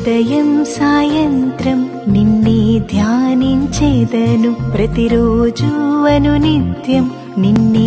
ఉదయం సాయంత్రం నిన్నే ధ్యానించేదను ప్రతిరోజు అను నిత్యం నిన్నే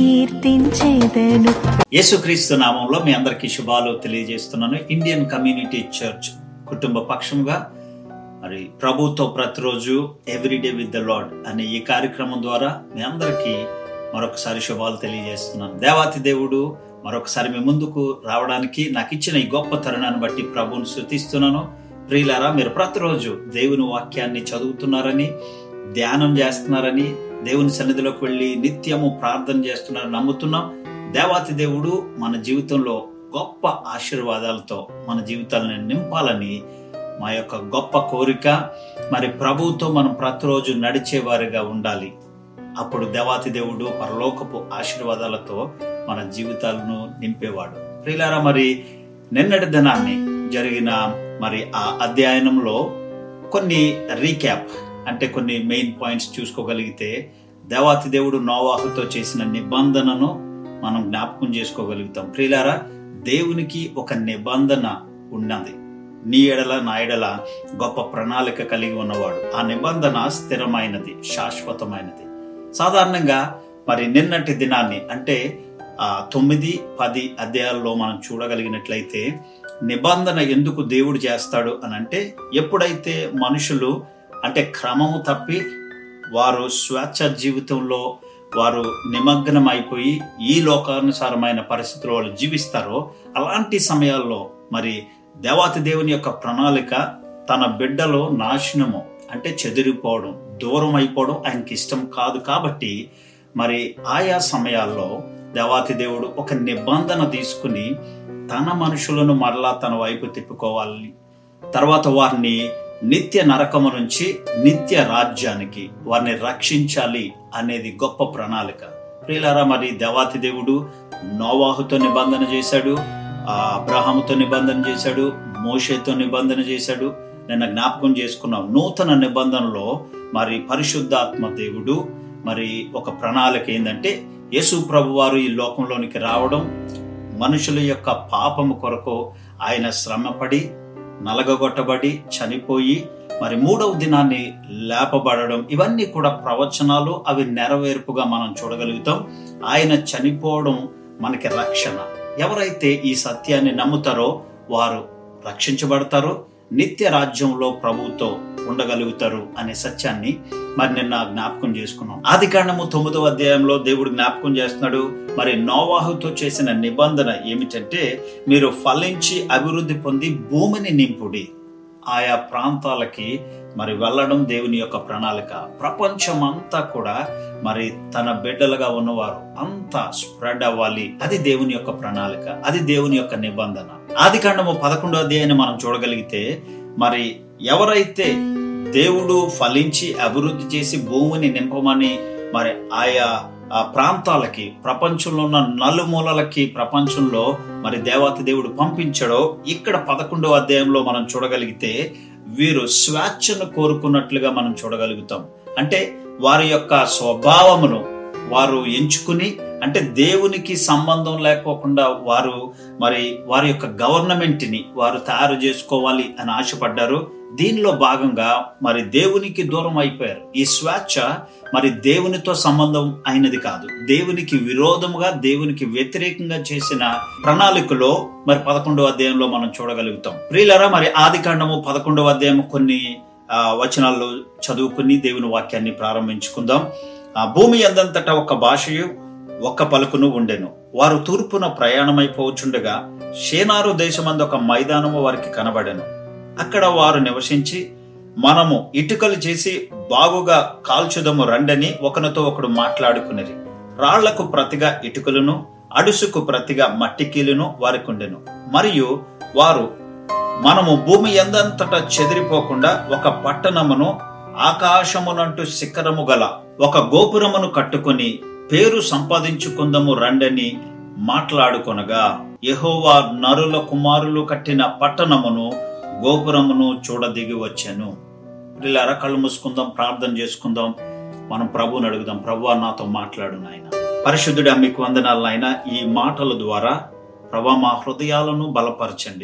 కీర్తించేదను యేసుక్రీస్తు నామంలో మీ అందరికీ శుభాలు తెలియజేస్తున్నాను ఇండియన్ కమ్యూనిటీ చర్చ్ కుటుంబ పక్షంగా మరి ప్రభుతో ప్రతిరోజు ఎవ్రీడే విత్ ద లాడ్ అనే ఈ కార్యక్రమం ద్వారా మీ అందరికీ మరొకసారి శుభాలు తెలియజేస్తున్నాను దేవాతి దేవుడు మరొకసారి మీ ముందుకు రావడానికి నాకు ఇచ్చిన ఈ గొప్ప తరుణాన్ని బట్టి ప్రభువుని శృతిస్తున్నాను ప్రియులారా మీరు ప్రతిరోజు దేవుని వాక్యాన్ని చదువుతున్నారని ధ్యానం చేస్తున్నారని దేవుని సన్నిధిలోకి వెళ్ళి నిత్యము ప్రార్థన చేస్తున్నారని నమ్ముతున్నాం దేవాతి దేవుడు మన జీవితంలో గొప్ప ఆశీర్వాదాలతో మన జీవితాలను నింపాలని మా యొక్క గొప్ప కోరిక మరి ప్రభువుతో మనం ప్రతిరోజు నడిచేవారిగా ఉండాలి అప్పుడు దేవాతి దేవుడు పరలోకపు ఆశీర్వాదాలతో మన జీవితాలను నింపేవాడు ప్రియులారా మరి నిన్నటి దినాన్ని జరిగిన మరి ఆ అధ్యయనంలో కొన్ని రీక్యాప్ అంటే కొన్ని మెయిన్ పాయింట్స్ చూసుకోగలిగితే దేవాతి దేవుడు నోవాహుతో చేసిన నిబంధనను మనం జ్ఞాపకం చేసుకోగలుగుతాం ప్రియులారా దేవునికి ఒక నిబంధన ఉన్నది నీ ఎడల నా ఎడల గొప్ప ప్రణాళిక కలిగి ఉన్నవాడు ఆ నిబంధన స్థిరమైనది శాశ్వతమైనది సాధారణంగా మరి నిన్నటి దినాన్ని అంటే ఆ తొమ్మిది పది అధ్యాయాల్లో మనం చూడగలిగినట్లయితే నిబంధన ఎందుకు దేవుడు చేస్తాడు అని అంటే ఎప్పుడైతే మనుషులు అంటే క్రమము తప్పి వారు స్వేచ్ఛ జీవితంలో వారు నిమగ్నం అయిపోయి ఈ లోకానుసారమైన పరిస్థితుల్లో వాళ్ళు జీవిస్తారో అలాంటి సమయాల్లో మరి దేవాతి దేవుని యొక్క ప్రణాళిక తన బిడ్డలో నాశనము అంటే చెదిరిపోవడం దూరం అయిపోవడం ఆయనకి ఇష్టం కాదు కాబట్టి మరి ఆయా సమయాల్లో దేవాతి దేవుడు ఒక నిబంధన తీసుకుని తన మనుషులను మరలా తన వైపు తిప్పుకోవాలి తర్వాత వారిని నిత్య నరకము నుంచి నిత్య రాజ్యానికి వారిని రక్షించాలి అనేది గొప్ప ప్రణాళిక ప్రియులారా మరి దేవాతి దేవుడు నోవాహుతో నిబంధన చేశాడు ఆ అబ్రహాముతో నిబంధన చేశాడు మోషేతో నిబంధన చేశాడు నిన్న జ్ఞాపకం చేసుకున్నాం నూతన నిబంధనలో మరి పరిశుద్ధాత్మ దేవుడు మరి ఒక ప్రణాళిక ఏంటంటే యేసు ప్రభు వారు ఈ లోకంలోనికి రావడం మనుషుల యొక్క పాపము కొరకు ఆయన శ్రమపడి నలగగొట్టబడి చనిపోయి మరి మూడవ దినాన్ని లేపబడడం ఇవన్నీ కూడా ప్రవచనాలు అవి నెరవేర్పుగా మనం చూడగలుగుతాం ఆయన చనిపోవడం మనకి రక్షణ ఎవరైతే ఈ సత్యాన్ని నమ్ముతారో వారు రక్షించబడతారు నిత్య రాజ్యంలో ప్రభుతో ఉండగలుగుతారు అనే సత్యాన్ని మరి నిన్న జ్ఞాపకం చేసుకున్నాం ఆది కాండము తొమ్మిదవ అధ్యాయంలో దేవుడు జ్ఞాపకం చేస్తున్నాడు మరి నోవాహుతో చేసిన నిబంధన ఏమిటంటే మీరు ఫలించి అభివృద్ధి పొంది భూమిని నింపుడి ఆయా ప్రాంతాలకి మరి వెళ్ళడం దేవుని యొక్క ప్రణాళిక ప్రపంచం అంతా కూడా మరి తన బిడ్డలుగా ఉన్నవారు అంతా స్ప్రెడ్ అవ్వాలి అది దేవుని యొక్క ప్రణాళిక అది దేవుని యొక్క నిబంధన ఆది కాండము పదకొండో అధ్యాయాన్ని మనం చూడగలిగితే మరి ఎవరైతే దేవుడు ఫలించి అభివృద్ధి చేసి భూమిని నింపమని మరి ఆయా ఆ ప్రాంతాలకి ప్రపంచంలో ఉన్న నలుమూలలకి ప్రపంచంలో మరి దేవాతి దేవుడు పంపించడో ఇక్కడ పదకొండవ అధ్యాయంలో మనం చూడగలిగితే వీరు స్వేచ్ఛను కోరుకున్నట్లుగా మనం చూడగలుగుతాం అంటే వారి యొక్క స్వభావమును వారు ఎంచుకుని అంటే దేవునికి సంబంధం లేకోకుండా వారు మరి వారి యొక్క గవర్నమెంట్ ని వారు తయారు చేసుకోవాలి అని ఆశపడ్డారు దీనిలో భాగంగా మరి దేవునికి దూరం అయిపోయారు ఈ స్వేచ్ఛ మరి దేవునితో సంబంధం అయినది కాదు దేవునికి విరోధముగా దేవునికి వ్యతిరేకంగా చేసిన ప్రణాళికలో మరి పదకొండవ అధ్యాయంలో మనం చూడగలుగుతాం ప్రియులరా మరి ఆది కాండము పదకొండవ అధ్యాయం కొన్ని వచనాల్లో చదువుకుని దేవుని వాక్యాన్ని ప్రారంభించుకుందాం ఆ భూమి ఎందంతటా ఒక భాషయు ఒక్క పలుకును ఉండెను వారు తూర్పున ప్రయాణమైపోవచ్చుండగా షేనారు దేశమందు ఒక మైదానము వారికి కనబడెను అక్కడ వారు నివసించి మనము ఇటుకలు చేసి బాగుగా కాల్చుదము రండని ఒకరితో ఒకడు మాట్లాడుకునేది రాళ్లకు ప్రతిగా ఇటుకలను అడుసుకు ప్రతిగా మట్టికీలును వారికి ఉండెను మరియు వారు మనము భూమి ఎందంతటా చెదిరిపోకుండా ఒక పట్టణమును ఆకాశమునంటూ శిఖరము గల ఒక గోపురమును కట్టుకుని పేరు సంపాదించుకుందము రండని మాట్లాడుకొనగా యెహోవా నరుల కుమారులు కట్టిన పట్టణమును గోపురమును చూడదిగి వచ్చాను వీళ్ళ కళ్ళు మూసుకుందాం ప్రార్థన చేసుకుందాం మనం ప్రభువుని అడుగుదాం ప్రభు నాతో మాట్లాడు నాయన పరిశుద్ధుడా మీకు వందనాలు నాయన ఈ మాటల ద్వారా ప్రభా మా హృదయాలను బలపరచండి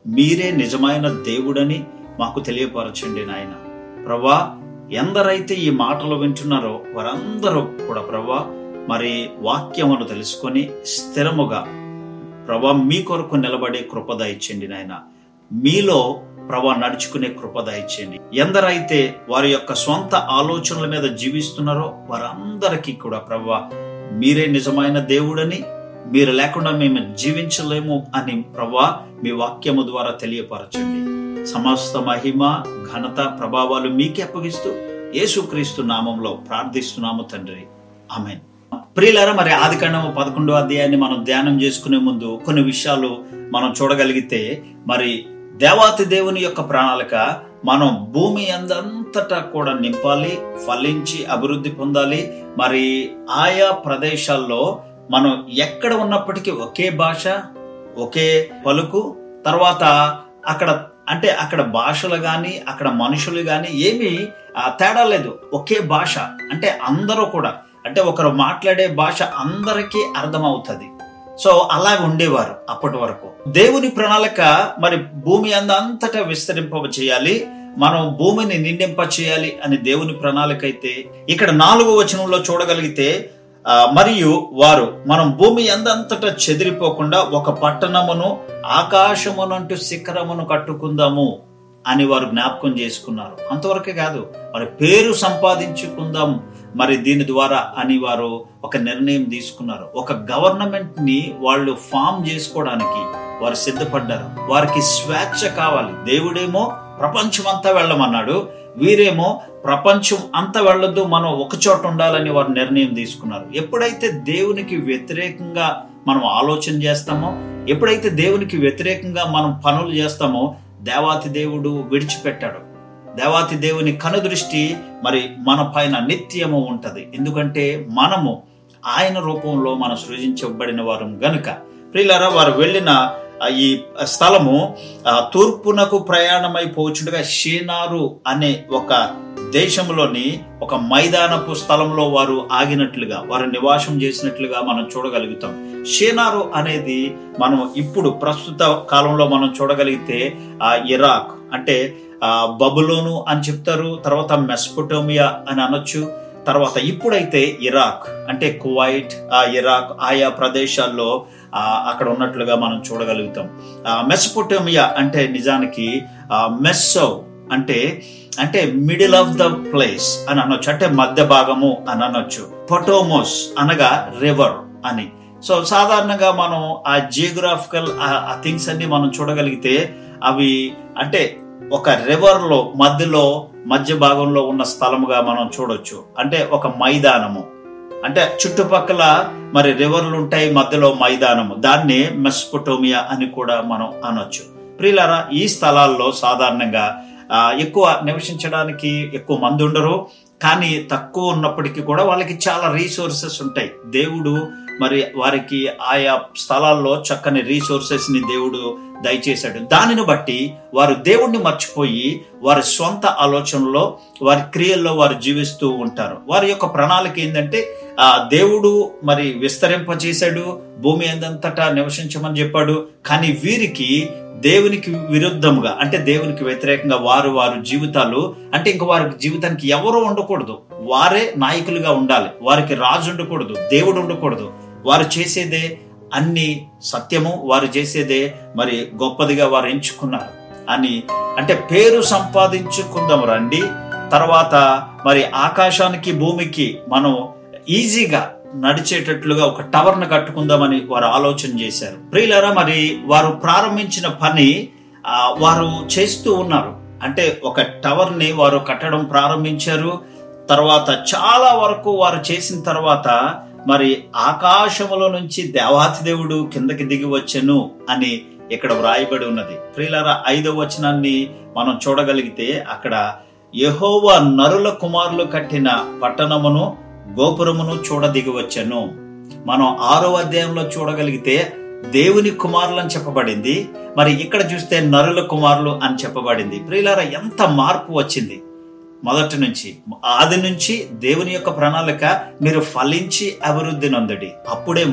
మీరే నిజమైన దేవుడని మాకు తెలియపరచండి నాయన ప్రభా ఎందరైతే ఈ మాటలు వింటున్నారో వారందరూ కూడా ప్రభా మరి వాక్యమును తెలుసుకొని స్థిరముగా ప్రభా మీ కొరకు నిలబడే కృప దయచేయండి నాయన మీలో ప్రభా నడుచుకునే కృప దయచేయండి ఎందరైతే వారి యొక్క సొంత ఆలోచనల మీద జీవిస్తున్నారో వారందరికీ కూడా ప్రభా మీరే నిజమైన దేవుడని మీరు లేకుండా మేము జీవించలేము అని ప్రభా మీ వాక్యము ద్వారా తెలియపరచండి సమస్త మహిమ ఘనత ప్రభావాలు మీకే అప్పగిస్తూ యేసుక్రీస్తు నామంలో ప్రార్థిస్తున్నాము తండ్రి ఆమెన్ ప్రియులారా మరి ఆది కాండము పదకొండో అధ్యాయాన్ని మనం ధ్యానం చేసుకునే ముందు కొన్ని విషయాలు మనం చూడగలిగితే మరి దేవాతి దేవుని యొక్క ప్రణాళిక మనం భూమి అందంతటా కూడా నింపాలి ఫలించి అభివృద్ధి పొందాలి మరి ఆయా ప్రదేశాల్లో మనం ఎక్కడ ఉన్నప్పటికీ ఒకే భాష ఒకే పలుకు తర్వాత అక్కడ అంటే అక్కడ భాషలు కానీ అక్కడ మనుషులు కానీ ఏమీ ఆ, తేడా లేదు ఒకే భాష అంటే అందరూ కూడా అంటే ఒకరు మాట్లాడే భాష అందరికీ అర్థమవుతుంది సో అలా ఉండేవారు అప్పటి వరకు దేవుని ప్రణాళిక మరి భూమి అందంతటా విస్తరింప చేయాలి మనం భూమిని నిండింప చేయాలి అని దేవుని ప్రణాళిక అయితే ఇక్కడ నాలుగో వచనంలో చూడగలిగితే ఆ, మరియు వారు మనం భూమి అందంతటా చెదిరిపోకుండా ఒక పట్టణమును ఆకాశమునంటూ శిఖరమును కట్టుకుందాము అని వారు జ్ఞాపకం చేసుకున్నారు అంతవరకే కాదు మరి పేరు సంపాదించుకుందాం మరి దీని ద్వారా అని వారు ఒక నిర్ణయం తీసుకున్నారు ఒక గవర్నమెంట్ ని వాళ్ళు ఫామ్ చేసుకోవడానికి వారు సిద్ధపడ్డారు వారికి స్వేచ్ఛ కావాలి దేవుడేమో ప్రపంచం అంతా వెళ్ళమన్నాడు వీరేమో ప్రపంచం అంతా వెళ్ళొద్దు మనం ఒక చోట ఉండాలని వారు నిర్ణయం తీసుకున్నారు ఎప్పుడైతే దేవునికి వ్యతిరేకంగా మనం ఆలోచన చేస్తామో ఎప్పుడైతే దేవునికి వ్యతిరేకంగా మనం పనులు చేస్తామో దేవాతి దేవుడు విడిచిపెట్టాడు దేవాతి దేవుని కనుదృష్టి మరి మన పైన నిత్యము ఉంటది ఎందుకంటే మనము ఆయన రూపంలో మనం సృజించబడిన వారు గనుక ప్రియులారా వారు వెళ్ళిన ఆ, ఈ స్థలము ఆ, తూర్పునకు ప్రయాణమై పోచుడుగా షీనారు అనే ఒక దేశంలోని ఒక మైదానపు స్థలంలో వారు ఆగినట్లుగా వారు నివాసం చేసినట్లుగా మనం చూడగలుగుతాం షీనారు అనేది మనం ఇప్పుడు ప్రస్తుత కాలంలో మనం చూడగలిగితే ఆ ఇరాక్ అంటే ఆ బబులోను అని చెప్తారు తర్వాత మెస్పోటోమియా అని అనొచ్చు తర్వాత ఇప్పుడైతే ఇరాక్ అంటే కువైట్ ఆ ఇరాక్ ఆయా ప్రదేశాల్లో ఆ, అక్కడ ఉన్నట్లుగా మనం చూడగలుగుతాం ఆ, మెస్పోటోమియా అంటే నిజానికి ఆ, మెస్సో అంటే అంటే మిడిల్ ఆఫ్ ద ప్లేస్ అని అనొచ్చు అంటే మధ్య భాగము అని అనొచ్చు పొటోమోస్ అనగా రివర్ అని సో సాధారణంగా మనం ఆ జియోగ్రాఫికల్ ఆ థింగ్స్ అన్ని మనం చూడగలిగితే అవి అంటే ఒక రివర్ లో మధ్యలో మధ్య భాగంలో ఉన్న స్థలముగా మనం చూడొచ్చు అంటే ఒక మైదానము అంటే చుట్టుపక్కల మరి రివర్లు ఉంటాయి మధ్యలో మైదానము దాన్ని మెస్పోటోమియా అని కూడా మనం అనొచ్చు ప్రియులారా ఈ స్థలాల్లో సాధారణంగా ఆ, ఎక్కువ నివసించడానికి ఎక్కువ మంది ఉండరు కానీ తక్కువ ఉన్నప్పటికీ కూడా వాళ్ళకి చాలా రీసోర్సెస్ ఉంటాయి దేవుడు మరి వారికి ఆయా స్థలాల్లో చక్కని రీసోర్సెస్ ని దేవుడు దయచేశాడు దానిని బట్టి వారు దేవుణ్ణి మర్చిపోయి వారి సొంత ఆలోచనలో వారి క్రియల్లో వారు జీవిస్తూ ఉంటారు వారి యొక్క ప్రణాళిక ఏంటంటే ఆ దేవుడు మరి విస్తరింపచేశాడు భూమి అందంతటా నివసించమని చెప్పాడు కానీ వీరికి దేవునికి విరుద్ధముగా అంటే దేవునికి వ్యతిరేకంగా వారు వారు జీవితాలు అంటే ఇంక వారి జీవితానికి ఎవరు ఉండకూడదు వారే నాయకులుగా ఉండాలి వారికి రాజు ఉండకూడదు దేవుడు ఉండకూడదు వారు చేసేదే అన్ని సత్యము వారు చేసేదే మరి గొప్పదిగా వారు ఎంచుకున్నారు అని అంటే పేరు సంపాదించుకుందాం రండి తర్వాత మరి ఆకాశానికి భూమికి మనం ఈజీగా నడిచేటట్లుగా ఒక టవర్ ను కట్టుకుందామని వారు ఆలోచన చేశారు ప్రియులారా మరి వారు ప్రారంభించిన పని ఆ, వారు చేస్తూ ఉన్నారు అంటే ఒక టవర్ ని వారు కట్టడం ప్రారంభించారు తర్వాత చాలా వరకు వారు చేసిన తర్వాత మరి ఆకాశములో నుంచి దేవాతి దేవుడు కిందకి దిగి వచ్చెను అని ఇక్కడ వ్రాయబడి ఉన్నది ప్రియులారా ఐదవ వచనాన్ని మనం చూడగలిగితే అక్కడ యెహోవా నరుల కుమారులు కట్టిన పట్టణమును గోపురమును చూడ దిగి వచ్చెను మనం ఆరో అధ్యాయంలో చూడగలిగితే దేవుని కుమారులు అని చెప్పబడింది మరి ఇక్కడ చూస్తే నరుల కుమారులు అని చెప్పబడింది ప్రియులారా ఎంత మార్పు వచ్చింది మొదటి నుంచి ఆది నుంచి దేవుని యొక్క ప్రణాళిక మీరు ఫలించి అభివృద్ధి నొందడి అప్పుడేమో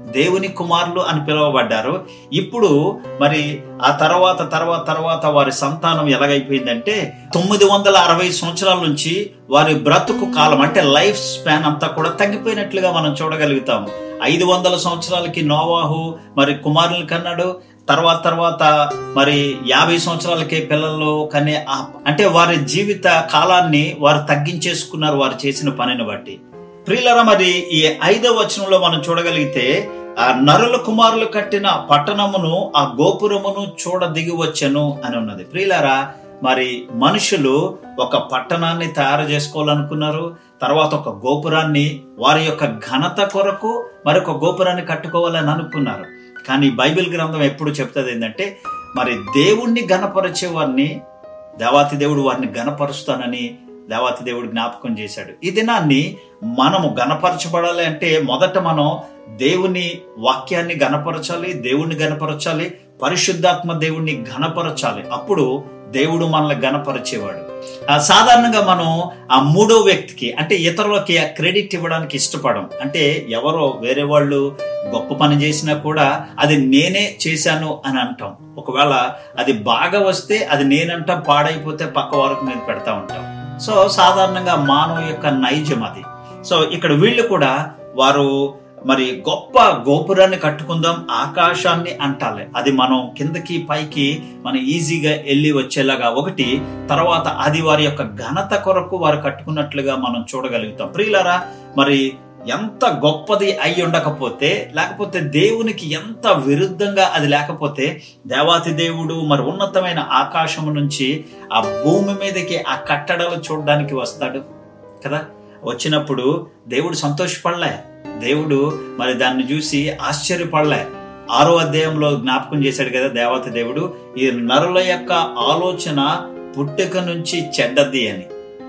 దేవుని కుమారులు అని పిలువబడ్డారు ఇప్పుడు మరి ఆ తర్వాత తర్వాత తర్వాత వారి సంతానం ఎలాగైపోయిందంటే తొమ్మిది వందల అరవై సంవత్సరాల నుంచి వారి బ్రతుకు కాలం అంటే లైఫ్ స్పాన్ అంతా కూడా తగ్గిపోయినట్లుగా మనం చూడగలుగుతాము ఐదు వందల సంవత్సరాలకి నోవాహు మరి కుమారులు కన్నాడు తర్వాత తర్వాత మరి యాభై సంవత్సరాలకే పిల్లలు కనే ఆ- అంటే వారి జీవిత కాలాన్ని వారు తగ్గించేసుకున్నారు వారు చేసిన పనిని బట్టి ప్రియులరా మరి ఈ ఐదవ వచనంలో మనం చూడగలిగితే ఆ నరుల కుమారులు కట్టిన పట్టణమును ఆ గోపురమును చూడ దిగి వచ్చెను అని ఉన్నది ప్రియులరా మరి మనుషులు ఒక పట్టణాన్ని తయారు చేసుకోవాలనుకున్నారు తర్వాత ఒక గోపురాన్ని వారి యొక్క ఘనత కొరకు మరొక గోపురాన్ని కట్టుకోవాలని అనుకున్నారు కానీ బైబిల్ గ్రంథం ఎప్పుడు చెప్తుంది ఏంటంటే మరి దేవుణ్ణి గణపరిచే వారిని దేవాతి దేవుడు వారిని గణపరుస్తానని దేవాతి దేవుడు జ్ఞాపకం చేశాడు ఈ దినాన్ని మనము గణపరచబడాలి అంటే మొదట మనం దేవుని వాక్యాన్ని గణపరచాలి దేవుణ్ణి గణపరచాలి పరిశుద్ధాత్మ దేవుణ్ణి గణపరచాలి అప్పుడు దేవుడు మనల్ని గణపరిచేవాడు ఆ సాధారణంగా మనం ఆ మూడో వ్యక్తికి అంటే ఇతరులకి ఆ క్రెడిట్ ఇవ్వడానికి ఇష్టపడం అంటే ఎవరో వేరే వాళ్ళు గొప్ప పని చేసినా కూడా అది నేనే చేశాను అని అంటాం ఒకవేళ అది బాగా వస్తే అది నేనంటాం పాడైపోతే పక్క వారికి మీద పెడతా ఉంటాం సో సాధారణంగా మానవ యొక్క నైజం అది సో ఇక్కడ వీళ్ళు కూడా వారు మరి గొప్ప గోపురాన్ని కట్టుకుందాం ఆకాశాన్ని అంటాలి అది మనం కిందకి పైకి మనం ఈజీగా వెళ్ళి వచ్చేలాగా ఒకటి తర్వాత అది వారి యొక్క ఘనత కొరకు వారు కట్టుకున్నట్లుగా మనం చూడగలుగుతాం ప్రియులారా మరి ఎంత గొప్పది అయి ఉండకపోతే లేకపోతే దేవునికి ఎంత విరుద్ధంగా అది లేకపోతే దేవాతి దేవుడు మరి ఉన్నతమైన ఆకాశం నుంచి ఆ భూమి మీదకి ఆ కట్టడాలు చూడడానికి వస్తాడు కదా వచ్చినప్పుడు దేవుడు సంతోషపడలే దేవుడు మరి దాన్ని చూసి ఆశ్చర్యపడలే ఆరో అధ్యాయంలో జ్ఞాపకం చేశాడు కదా దేవత దేవుడు ఈ నరుల యొక్క ఆలోచన పుట్టుక నుంచి చెడ్డది అని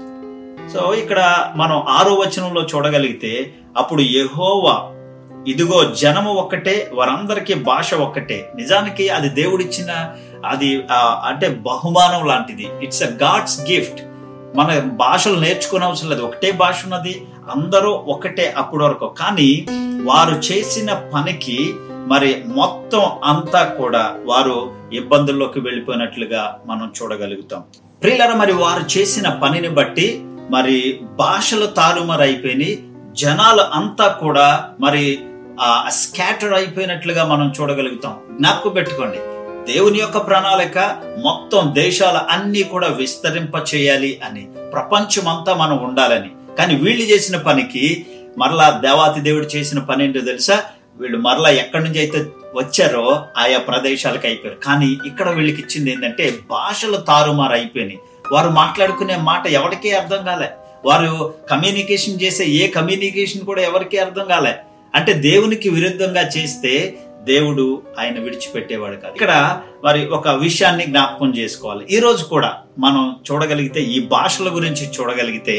సో ఇక్కడ మనం ఆరో వచనంలో చూడగలిగితే అప్పుడు యెహోవా ఇదిగో జనము ఒక్కటే వారందరికీ భాష ఒక్కటే నిజానికి అది దేవుడిచ్చిన అది ఆ, అంటే బహుమానం లాంటిది ఇట్స్ అ గాడ్స్ గిఫ్ట్ మన భాషలు నేర్చుకునే అవసరం లేదు ఒకటే భాష ఉన్నది అందరూ ఒకటే అప్పటి వరకు కానీ వారు చేసిన పనికి మరి మొత్తం అంతా కూడా వారు ఇబ్బందుల్లోకి వెళ్ళిపోయినట్లుగా మనం చూడగలుగుతాం ప్రియులర మరి వారు చేసిన పనిని బట్టి మరి భాషలు తారుమారైపోయినాయి జనాలు అంతా కూడా మరి ఆ స్కాటర్ అయిపోయినట్లుగా మనం చూడగలుగుతాం జ్ఞాపకం పెట్టుకోండి దేవుని యొక్క ప్రణాళిక మొత్తం దేశాల అన్ని కూడా విస్తరింప చేయాలి అని ప్రపంచమంతా మనం ఉండాలని కానీ వీళ్ళు చేసిన పనికి మరలా దేవాతి దేవుడు చేసిన పని ఏంటో తెలుసా వీళ్ళు మరలా ఎక్కడి నుంచి అయితే వచ్చారో ఆయా ప్రదేశాలకు అయిపోయారు కానీ ఇక్కడ వీళ్ళకి ఇచ్చింది ఏంటంటే భాషలు తారుమారు అయిపోయినాయి వారు మాట్లాడుకునే మాట ఎవరికీ అర్థం కాలే వారు కమ్యూనికేషన్ చేసే ఏ కమ్యూనికేషన్ కూడా ఎవరికీ అర్థం కాలే అంటే దేవునికి విరుద్ధంగా చేస్తే దేవుడు ఆయన విడిచిపెట్టేవాడు కాదు ఇక్కడ మరి ఒక విషయాన్ని జ్ఞాపకం చేసుకోవాలి ఈ రోజు కూడా మనం చూడగలిగితే ఈ భాషల గురించి చూడగలిగితే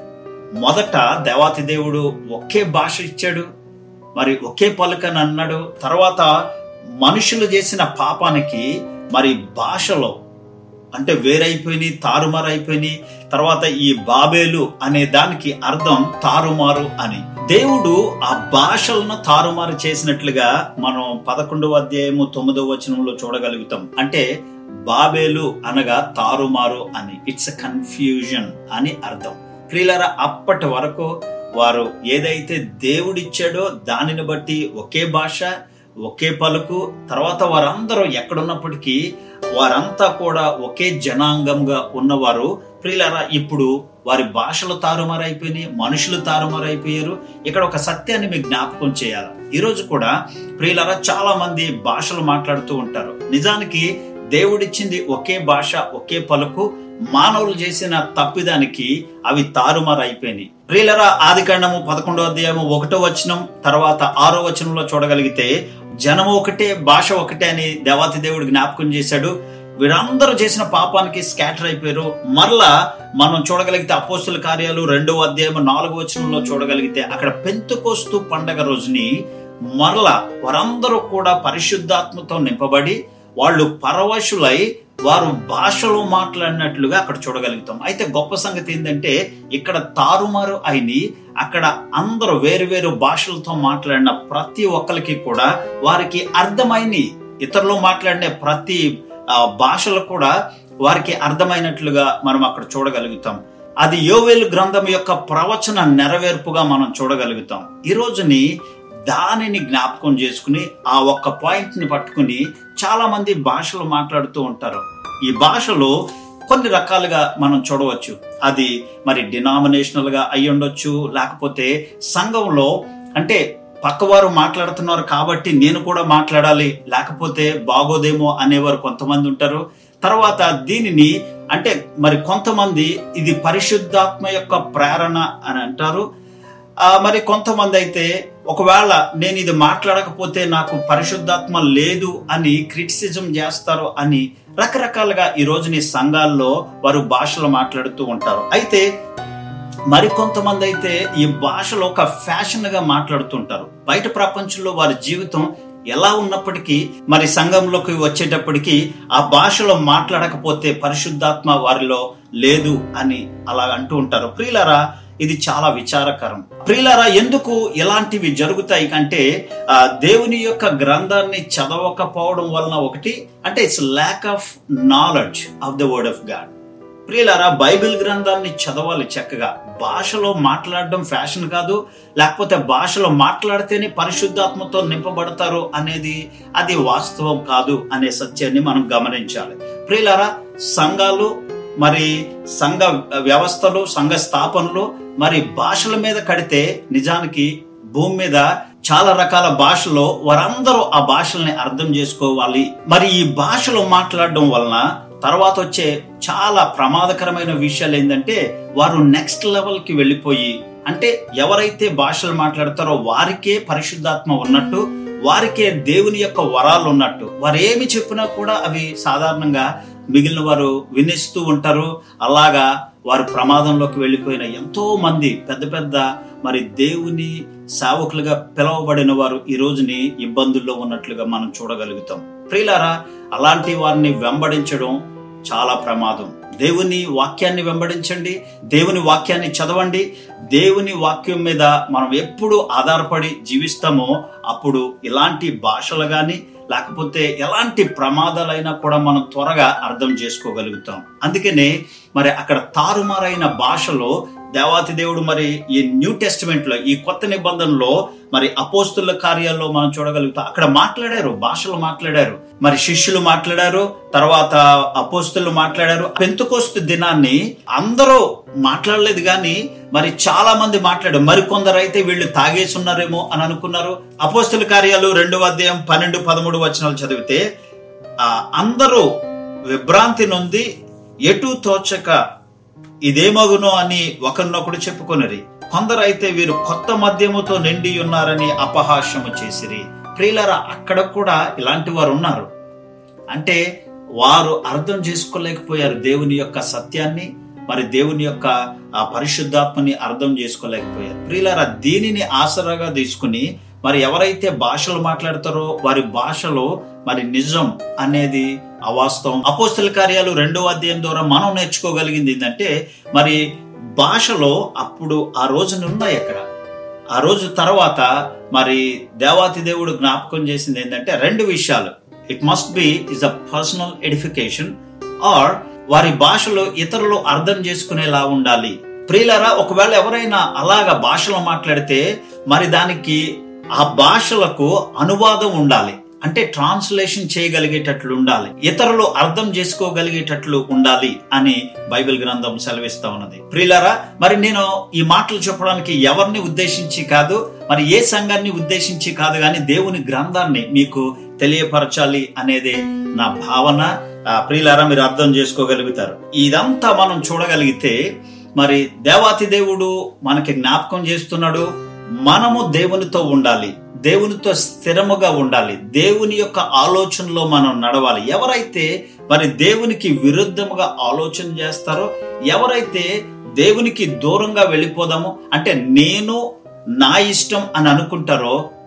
మొదట దేవాతి దేవుడు ఒకే భాష ఇచ్చాడు మరి ఒకే పలుకని అన్నాడు తర్వాత మనుషులు చేసిన పాపానికి మరి భాషలో అంటే వేరైపోయినాయి తారుమారు అయిపోయినాయి తర్వాత ఈ బాబేలు అనే దానికి అర్థం తారుమారు అని దేవుడు ఆ భాషలను తారుమారు చేసినట్లుగా మనం పదకొండవ అధ్యాయము తొమ్మిదవ వచనంలో చూడగలుగుతాం అంటే బాబేలు అనగా తారుమారు అని ఇట్స్ కన్ఫ్యూజన్ అని అర్థం ప్రియులరా అప్పటి వరకు వారు ఏదైతే దేవుడిచ్చాడో దానిని బట్టి ఒకే భాష ఒకే పలుకు తర్వాత వారందరూ ఎక్కడున్నప్పటికీ వారంతా కూడా ఒకే జనాంగంగా ఉన్నవారు ప్రియులరా ఇప్పుడు వారి భాషలు తారుమారైపోయినాయి మనుషులు తారుమారైపోయారు ఇక్కడ ఒక సత్యాన్ని మీకు జ్ఞాపకం చేయాలి ఈరోజు కూడా ప్రియులరా చాలా మంది భాషలు మాట్లాడుతూ ఉంటారు నిజానికి దేవుడిచ్చింది ఒకే భాష ఒకే పలుకు మానవులు చేసిన తప్పిదానికి అవి తారుమారు అయిపోయినాయి ప్రియులరా ఆది కాండము పదకొండో అధ్యాయము ఒకటో వచనం తర్వాత ఆరో వచనంలో చూడగలిగితే జనము ఒకటే భాష ఒకటే అని దేవాతి దేవుడు జ్ఞాపకం చేశాడు వీరందరూ చేసిన పాపానికి స్కాటర్ అయిపోయారు మరలా మనం చూడగలిగితే అపోస్తుల కార్యాలు రెండో అధ్యాయం నాలుగో వచనంలో చూడగలిగితే అక్కడ పెంతుకోస్తు పండగ రోజుని మరలా వారందరూ కూడా పరిశుద్ధాత్మతో నింపబడి వాళ్ళు పరవశులై వారు భాషలో మాట్లాడినట్లుగా అక్కడ చూడగలుగుతాం అయితే గొప్ప సంగతి ఏంటంటే ఇక్కడ తారుమారు అయిని అక్కడ అందరూ వేరు వేరు భాషలతో మాట్లాడిన ప్రతి ఒక్కరికి కూడా వారికి అర్థమైంది ఇతరులు మాట్లాడిన ప్రతి ఆ, భాషలు కూడా వారికి అర్థమైనట్లుగా మనం అక్కడ చూడగలుగుతాం అది యోవేలు గ్రంథం యొక్క ప్రవచన నెరవేర్పుగా మనం చూడగలుగుతాం ఈ రోజుని దానిని జ్ఞాపకం చేసుకుని ఆ ఒక్క పాయింట్ ని పట్టుకుని చాలా మంది భాషలు మాట్లాడుతూ ఉంటారు ఈ భాషలో కొన్ని రకాలుగా మనం చూడవచ్చు అది మరి డినామినేషనల్ గా అయి ఉండొచ్చు లేకపోతే సంఘంలో అంటే పక్కవారు మాట్లాడుతున్నారు కాబట్టి నేను కూడా మాట్లాడాలి లేకపోతే బాగోదేమో అనేవారు కొంతమంది ఉంటారు తర్వాత దీనిని అంటే మరి కొంతమంది ఇది పరిశుద్ధాత్మ యొక్క ప్రేరణ అని అంటారు ఆ, మరి కొంతమంది అయితే ఒకవేళ నేను ఇది మాట్లాడకపోతే నాకు పరిశుద్ధాత్మ లేదు అని క్రిటిసిజం చేస్తారు అని రకరకాలుగా ఈ రోజుని సంఘాల్లో వారు భాషలు మాట్లాడుతూ ఉంటారు అయితే మరికొంతమంది అయితే ఈ భాషలో ఒక ఫ్యాషన్ గా మాట్లాడుతుంటారు బయట ప్రపంచంలో వారి జీవితం ఎలా ఉన్నప్పటికీ మరి సంఘంలోకి వచ్చేటప్పటికి ఆ భాషలో మాట్లాడకపోతే పరిశుద్ధాత్మ వారిలో లేదు అని అలా అంటూ ఉంటారు ప్రియులరా ఇది చాలా విచారకరం ప్రియులరా ఎందుకు ఇలాంటివి జరుగుతాయి అంటే ఆ, దేవుని యొక్క గ్రంథాన్ని చదవకపోవడం వలన ఒకటి అంటే it's lack of knowledge of the word of God ప్రియులారా బైబిల్ గ్రంథాన్ని చదవాలి చక్కగా భాషలో మాట్లాడడం ఫ్యాషన్ కాదు లేకపోతే భాషలో మాట్లాడితేనే పరిశుద్ధాత్మతో నింపబడతారు అనేది అది వాస్తవం కాదు అనే సత్యాన్ని మనం గమనించాలి ప్రియులారా సంఘాలు మరి సంఘ వ్యవస్థలు సంఘ స్థాపనలు మరి భాషల మీద కడితే నిజానికి భూమి మీద చాలా రకాల భాషలో వారందరూ ఆ భాషల్ని అర్థం చేసుకోవాలి మరి ఈ భాషలో మాట్లాడడం వలన తర్వాత వచ్చే చాలా ప్రమాదకరమైన విషయాలు ఏంటంటే వారు నెక్స్ట్ లెవెల్ కి వెళ్ళిపోయి అంటే ఎవరైతే భాషలు మాట్లాడతారో వారికే పరిశుద్ధాత్మ ఉన్నట్టు వారికే దేవుని యొక్క వరాలు ఉన్నట్టు వారు ఏమి చెప్పినా కూడా అవి సాధారణంగా మిగిలిన వారు వినిస్తూ ఉంటారు అలాగా వారు ప్రమాదంలోకి వెళ్ళిపోయిన ఎంతో మంది పెద్ద పెద్ద మరి దేవుని సేవకులుగా పిలువబడిన వారు ఈ రోజుని ఇబ్బందుల్లో ఉన్నట్లుగా మనం చూడగలుగుతాం ప్రియులారా అలాంటి వారిని వెంబడించడం చాలా ప్రమాదం దేవుని వాక్యాన్ని వెంబడించండి దేవుని వాక్యాన్ని చదవండి దేవుని వాక్యం మీద మనం ఎప్పుడు ఆధారపడి జీవిస్తామో అప్పుడు ఇలాంటి భాషలు గాని లేకపోతే ఎలాంటి ప్రమాదాలైనా కూడా మనం త్వరగా అర్థం చేసుకోగలుగుతాం అందుకనే మరి అక్కడ తారుమారైన భాషలో దేవాతి దేవుడు మరి ఈ న్యూ టెస్టిమెంట్ లో ఈ కొత్త నిబంధనలో మరి అపోస్తుల కార్యాల్లో మనం చూడగలుగుతాం అక్కడ మాట్లాడారు భాషలు మాట్లాడారు మరి శిష్యులు మాట్లాడారు తర్వాత అపోస్తులు మాట్లాడారు పెంతుకోస్తు దినాన్ని అందరూ మాట్లాడలేదు కానీ మరి చాలా మంది మాట్లాడారు మరి కొందరు అయితే వీళ్ళు తాగేసి ఉన్నారేమో అని అనుకున్నారు అపోస్తుల కార్యాలు రెండవ అధ్యాయం పన్నెండు పదమూడు వచనాలు చదివితే ఆ అందరూ విభ్రాంతి నొంది ఎటు తోచక ఇదేమగునో అని ఒకరినొకడు చెప్పుకొనిరి కొందరైతే వీరు కొత్త మద్యముతో నిండి ఉన్నారని అపహాస్యము చేసిరి ప్రియులరా అక్కడ కూడా ఇలాంటి వారు ఉన్నారు అంటే వారు అర్థం చేసుకోలేకపోయారు దేవుని యొక్క సత్యాన్ని మరి దేవుని యొక్క ఆ పరిశుద్ధాత్మని అర్థం చేసుకోలేకపోయారు ప్రియులారా దీనిని ఆసరాగా తీసుకుని మరి ఎవరైతే భాషలు మాట్లాడతారో వారి భాషలో మరి నిజం అనేది అవాస్తవం అపోస్తల కార్యాలు రెండో అధ్యాయం ద్వారా మనం నేర్చుకోగలిగింది ఏంటంటే మరి భాషలో అప్పుడు ఆ రోజున ఉన్నాయి అక్కడ ఆ రోజు తర్వాత మరి దేవాతి దేవుడు జ్ఞాపకం చేసింది ఏంటంటే రెండు విషయాలు it must be is a personal edification or వారి భాషలో ఇతరులు అర్థం చేసుకునేలా ఉండాలి ప్రియులరా ఒకవేళ ఎవరైనా అలాగా భాషలో మాట్లాడితే మరి దానికి ఆ భాషలకు అనువాదం ఉండాలి అంటే ట్రాన్స్లేషన్ చేయగలిగేటట్లు ఉండాలి ఇతరులు అర్థం చేసుకోగలిగేటట్లు ఉండాలి అని బైబిల్ గ్రంథం సెలవిస్తా ఉన్నది ప్రియులరా మరి నేను ఈ మాటలు చెప్పడానికి ఎవరిని ఉద్దేశించి కాదు మరి ఏ సంఘాన్ని ఉద్దేశించి కాదు కానీ దేవుని గ్రంథాన్ని మీకు తెలియపరచాలి అనేది నా భావన ఆ, ప్రియులారా మీరు అర్థం చేసుకోగలుగుతారు ఇదంతా మనం చూడగలిగితే మరి దేవాతి దేవుడు మనకి జ్ఞాపకం చేస్తున్నాడు మనము దేవునితో ఉండాలి దేవునితో స్థిరముగా ఉండాలి దేవుని యొక్క ఆలోచనలో మనం నడవాలి ఎవరైతే మరి దేవునికి విరుద్ధముగా ఆలోచన చేస్తారో ఎవరైతే దేవునికి దూరంగా వెళ్ళిపోదామో అంటే నేను నా ఇష్టం అని అనుకుంటారో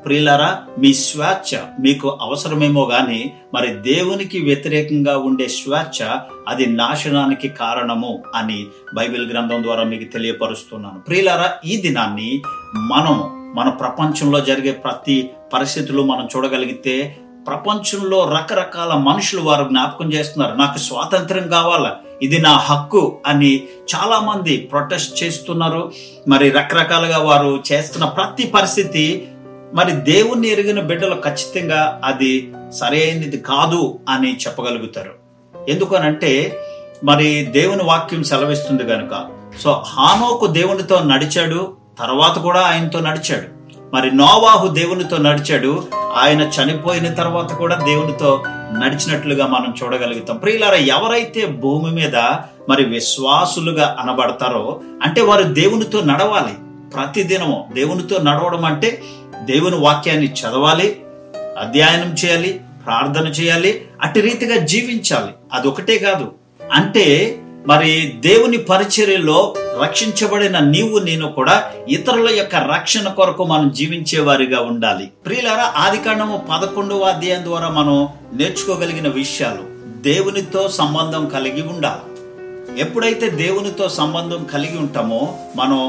ప్రియులారా మీ స్వేచ్ఛ మీకు అవసరమేమో గాని మరి దేవునికి వ్యతిరేకంగా ఉండే స్వేచ్ఛ అది నాశనానికి కారణము అని బైబిల్ గ్రంథం ద్వారా మీకు తెలియపరుస్తున్నాను ప్రియులారా ఈ దినాన్ని మనం మన ప్రపంచంలో జరిగే ప్రతి పరిస్థితులు మనం చూడగలిగితే ప్రపంచంలో రకరకాల మనుషులు వారు జ్ఞాపకం చేస్తున్నారు నాకు స్వాతంత్రం కావాలా ఇది నా హక్కు అని చాలా మంది ప్రొటెస్ట్ చేస్తున్నారు మరి రకరకాలుగా వారు చేస్తున్న ప్రతి పరిస్థితి మరి దేవుణ్ణి ఎరిగిన బిడ్డలు ఖచ్చితంగా అది సరైనది కాదు అని చెప్పగలుగుతారు ఎందుకనంటే మరి దేవుని వాక్యం సెలవిస్తుంది కనుక సో హానోకు దేవునితో నడిచాడు తర్వాత కూడా ఆయనతో నడిచాడు మరి నోవాహు దేవునితో నడిచాడు ఆయన చనిపోయిన తర్వాత కూడా దేవునితో నడిచినట్లుగా మనం చూడగలుగుతాం ప్రియులారా ఎవరైతే భూమి మీద మరి విశ్వాసులుగా అనబడతారో అంటే వారు దేవునితో నడవాలి ప్రతిదినము దేవునితో నడవడం అంటే దేవుని వాక్యాన్ని చదవాలి అధ్యయనం చేయాలి ప్రార్థన చేయాలి అట్టి రీతిగా జీవించాలి అదొకటే కాదు అంటే మరి దేవుని పరిచర్యలో రక్షించబడిన నీవు నేను కూడా ఇతరుల యొక్క రక్షణ కొరకు మనం జీవించే వారిగా ఉండాలి ప్రియులారా ఆది కాండము పదకొండవ అధ్యాయం ద్వారా మనం నేర్చుకోగలిగిన విషయాలు దేవునితో సంబంధం కలిగి ఉండాలి ఎప్పుడైతే దేవునితో సంబంధం కలిగి ఉంటామో మనం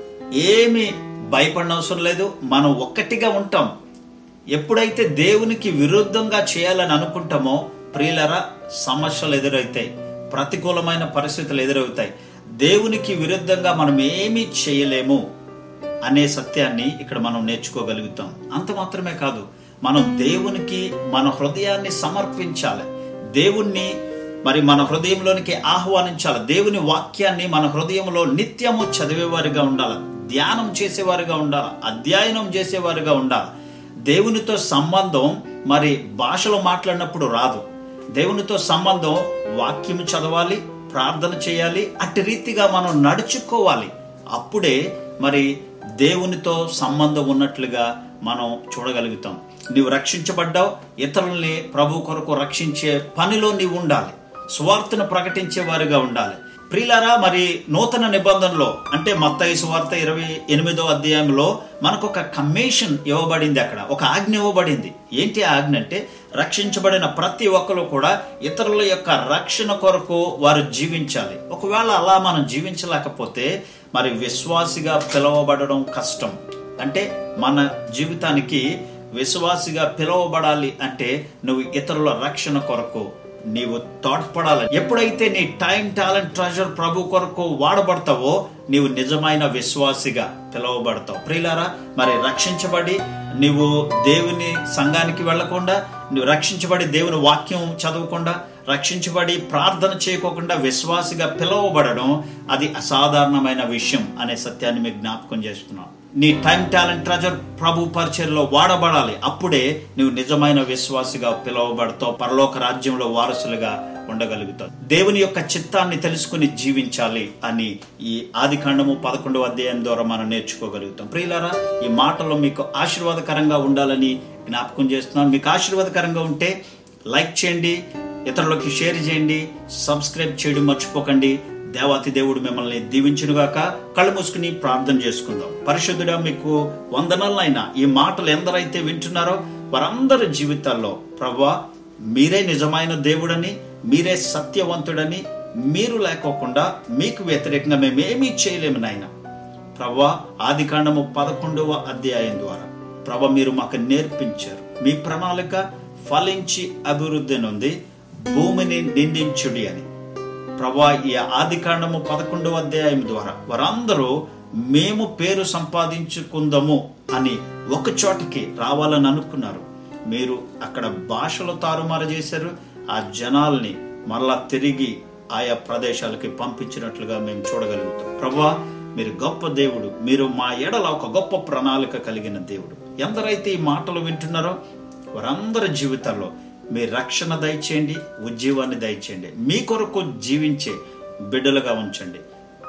ఏమి భయపడనవసరం లేదు మనం ఒక్కటిగా ఉంటాం ఎప్పుడైతే దేవునికి విరుద్ధంగా చేయాలని అనుకుంటామో ప్రియులరా సమస్యలు ఎదురవుతాయి ప్రతికూలమైన పరిస్థితులు ఎదురవుతాయి దేవునికి విరుద్ధంగా మనం ఏమీ చేయలేము అనే సత్యాన్ని ఇక్కడ మనం నేర్చుకోగలుగుతాం అంత మాత్రమే కాదు మనం దేవునికి మన హృదయాన్ని సమర్పించాలి దేవుణ్ణి మరి మన హృదయంలోనికి ఆహ్వానించాలి దేవుని వాక్యాన్ని మన హృదయంలో నిత్యము చదివేవారిగా ఉండాలి ధ్యానం చేసేవారిగా ఉండాలి అధ్యయనం చేసేవారిగా ఉండాలి దేవునితో సంబంధం మరి భాషలో మాట్లాడినప్పుడు రాదు దేవునితో సంబంధం వాక్యం చదవాలి ప్రార్థన చేయాలి అట్టి రీతిగా మనం నడుచుకోవాలి అప్పుడే మరి దేవునితో సంబంధం ఉన్నట్లుగా మనం చూడగలుగుతాం నీవు రక్షించబడ్డావు ఇతరుల్ని ప్రభు కొరకు రక్షించే పనిలో నీవు ఉండాలి సువార్తను ప్రకటించే వారిగా ఉండాలి ప్రియులారా మరి నూతన నిబంధనలో అంటే మత్తయి సువార్త ఇరవై ఎనిమిదో అధ్యాయంలో మనకు ఒక కమిషన్ ఇవ్వబడింది అక్కడ ఒక ఆజ్ఞ ఇవ్వబడింది ఏంటి ఆ ఆజ్ఞ అంటే రక్షించబడిన ప్రతి ఒక్కరు కూడా ఇతరుల యొక్క రక్షణ కొరకు వారు జీవించాలి ఒకవేళ అలా మనం జీవించలేకపోతే మరి విశ్వాసిగా పిలువబడడం కష్టం అంటే మన జీవితానికి విశ్వాసిగా పిలువబడాలి అంటే నువ్వు ఇతరుల రక్షణ కొరకు నీవు తోడ్పడాలి ఎప్పుడైతే నీ టైం టాలెంట్ ట్రెజర్ ప్రభు కొరకు వాడబడతావో నీవు నిజమైన విశ్వాసిగా పిలువబడతావు ప్రియులారా మరి రక్షించబడి నీవు దేవుని సంఘానికి వెళ్లకుండా నువ్వు రక్షించబడి దేవుని వాక్యం చదవకుండా రక్షించబడి ప్రార్థన చేయకోకుండా విశ్వాసిగా పిలువబడడం అది అసాధారణమైన విషయం అనే సత్యాన్ని మీకు జ్ఞాపకం చేస్తున్నాను నీ టైం టాలెంట్ ట్రెజర్ ప్రభు పరిచయలో వాడబడాలి అప్పుడే నువ్వు నిజమైన విశ్వాసిగా పిలువబడతావు పరలోక రాజ్యంలో వారసులుగా ఉండగలుగుతావు దేవుని యొక్క చిత్తాన్ని తెలుసుకుని జీవించాలి అని ఈ ఆది కాండము పదకొండవ అధ్యాయం ద్వారా మనం నేర్చుకోగలుగుతాం ప్రియులారా ఈ మాటలు మీకు ఆశీర్వాదకరంగా ఉండాలని జ్ఞాపకం చేస్తున్నాను మీకు ఆశీర్వాదకరంగా ఉంటే లైక్ చేయండి ఇతరులకి షేర్ చేయండి సబ్స్క్రైబ్ చేయడం మర్చిపోకండి దేవాతి దేవుడు మిమ్మల్ని దీవించునుగాక కళ్ళు మూసుకుని ప్రార్థన చేసుకుందాం పరిశుద్ధుడా మీకు వందనాలైనా ఈ మాటలు ఎందరైతే వింటున్నారో వారందరి జీవితాల్లో ప్రభా మీరే నిజమైన దేవుడని మీరే సత్యవంతుడని మీరు లేకోకుండా మీకు వ్యతిరేకంగా మేమేమీ చేయలేము నాయన ప్రభా ఆది కాండము పదకొండవ అధ్యాయం ద్వారా ప్రభ మీరు మాకు నేర్పించారు మీ ప్రణాళిక ఫలించి అభివృద్ధి నుండి భూమిని నిందించుడి అని ప్రభా ఈ ఆది కాండము పదకొండవ అధ్యాయం ద్వారా వారందరూ మేము పేరు సంపాదించుకుందాము అని ఒక చోటికి రావాలని అనుకున్నారు మీరు అక్కడ భాషలు తారుమారు చేశారు ఆ జనాల్ని మరలా తిరిగి ఆయా ప్రదేశాలకి పంపించినట్లుగా మేము చూడగలుగుతాం ప్రభా మీరు గొప్ప దేవుడు మీరు మా ఎడల ఒక గొప్ప ప్రణాళిక కలిగిన దేవుడు ఎందరైతే ఈ మాటలు వింటున్నారో వారందరి జీవితాల్లో మీ రక్షణ దయచేయండి ఉజ్జీవాన్ని దయచేయండి మీ కొరకు జీవించే బిడ్డలుగా ఉంచండి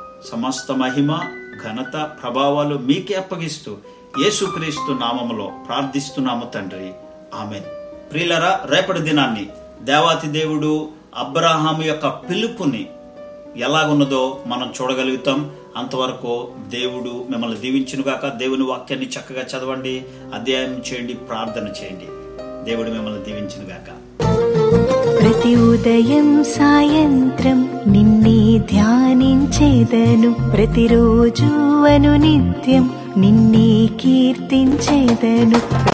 సమస్త మహిమ ఘనత ప్రభావాలు మీకే అప్పగిస్తూ యేసుక్రీస్తు నామములో ప్రార్థిస్తున్నాము తండ్రి ఆమె ప్రియులరా రేపటి దినాన్ని దేవాతి దేవుడు అబ్రహాము యొక్క పిలుపుని ఎలాగున్నదో మనం చూడగలుగుతాం అంతవరకు దేవుడు మిమ్మల్ని దీవించునుగాక దేవుని వాక్యాన్ని చక్కగా చదవండి అధ్యాయం చేయండి ప్రార్థన చేయండి దేవుడు మిమ్మల్ని దీవించునుగాక ప్రతి ఉదయం సాయంత్రం నిన్నే ధ్యానించేదను ప్రతిరోజు అను నిత్యం నిన్నే కీర్తించేదను